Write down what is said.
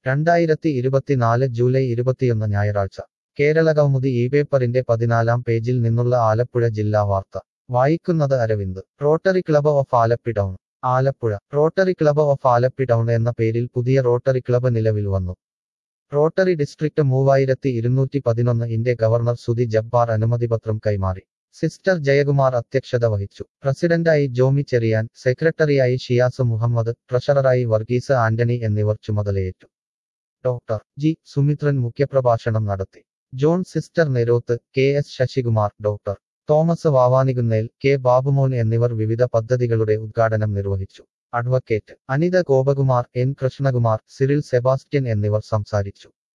രണ്ടായിരത്തി ഇരുപത്തിനാല് ജൂലൈ ഇരുപത്തിയൊന്ന് ഞായറാഴ്ച കേരള കൗമുദി ഈ പേപ്പറിന്റെ പതിനാലാം പേജിൽ നിന്നുള്ള ആലപ്പുഴ ജില്ലാ വാർത്ത വായിക്കുന്നത് Aravind Rotary Club of Alleppey town Alappuzha Rotary Club of Alleppey town എന്ന പേരിൽ പുതിയ റോട്ടറി ക്ലബ് നിലവിൽ വന്നു റോട്ടറി ഡിസ്ട്രിക്ട് മൂവായിരത്തി ഇരുന്നൂറ്റി പതിനൊന്ന് ഇന്റെ ഗവർണർ സുധി ജബ്ബാർ അനുമതിപത്രം കൈമാറി സിസ്റ്റർ ജയകുമാർ അധ്യക്ഷത വഹിച്ചു പ്രസിഡന്റായി ജോമി ചെറിയാൻ സെക്രട്ടറിയായി ഷിയാസ് മുഹമ്മദ് ട്രഷററായി വർഗീസ് ആന്റണി എന്നിവർ ചുമതലയേറ്റു ഡോക്ടർ ജി സുമിത്രൻ മുഖ്യപ്രഭാഷണം നടത്തി John sister Neroth K S Sasikumar doctor Thomas Vavanikunnel K Babumon എന്നിവർ വിവിധ പദ്ധതികളുടെ ഉദ്ഘാടനം നിർവഹിച്ചു advocate Anitha Gopakumar N Krishnakumar Cyril Sebastian എന്നിവർ സംസാരിച്ചു